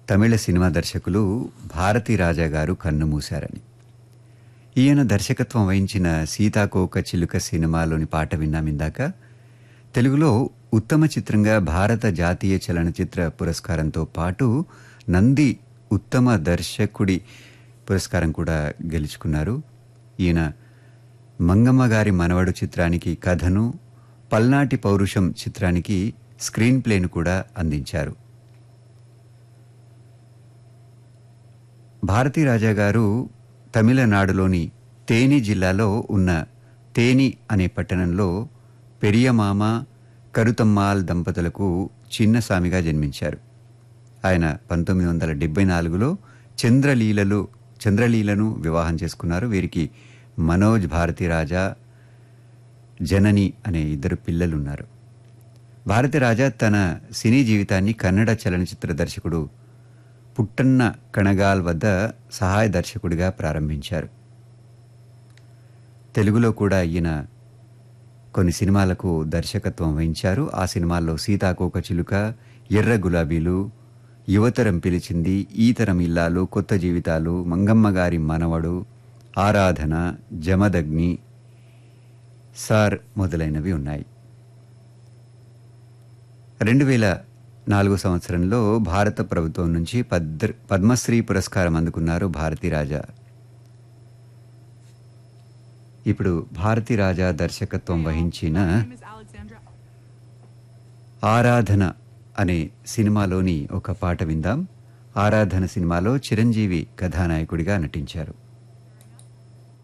తమిళ cinema దర్శకులు భారతీ రాజా గారు కన్నుమూశారని ఈయన దర్శకత్వం వహించిన సీతాకోక చిలుక సినిమాలోని పాట విన్నాం ఇందాక తెలుగులో ఉత్తమ చిత్రంగా భారత జాతీయ చలనచిత్ర పురస్కారంతో పాటు నంది ఉత్తమ దర్శకుడి పురస్కారం కూడా గెలుచుకున్నారు ఈయన మంగమ్మ గారి మనవడు చిత్రానికి కథను పల్నాటి పౌరుషం చిత్రానికి స్క్రీన్ ప్లేను కూడా అందించారు భారతీ రాజా గారు తమిళనాడులోని తేని జిల్లాలో ఉన్న తేని అనే పట్టణంలో పెరియమామ కరుతమ్మాల్ దంపతులకు చిన్నస్వామిగా జన్మించారు ఆయన పంతొమ్మిది వందల డెబ్బై నాలుగులో చంద్రలీలలు చంద్రలీలను వివాహం చేసుకున్నారు వీరికి మనోజ్ భారతి రాజా జనని అనే ఇద్దరు పిల్లలున్నారు భారతి రాజా తన సినీ జీవితాన్ని కన్నడ చలనచిత్ర దర్శకుడు పుట్టన్న కణగాల్ వద్ద సహాయ దర్శకుడిగా ప్రారంభించారు తెలుగులో కూడా ఈయన కొన్ని సినిమాలకు దర్శకత్వం వహించారు ఆ సినిమాల్లో సీతాకోక చిలుక ఎర్ర గులాబీలు యువతరం పిలిచింది ఈతరం ఇల్లాలు కొత్త జీవితాలు మంగమ్మ గారి మనవడు ఆరాధన జమదగ్ని సార్ మొదలైనవి ఉన్నాయి రెండు వేల నాలుగు సంవత్సరంలో భారత ప్రభుత్వం నుంచి పద్ర పద్మశ్రీ పురస్కారం అందుకున్నారు భారతీ రాజా ఇప్పుడు భారతీ రాజా దర్శకత్వం వహించిన name is Alexandra. ఆరాధన అనే సినిమాలోని ఒక పాట విందాం ఆరాధన సినిమాలో చిరంజీవి కథానాయకుడిగా నటించారు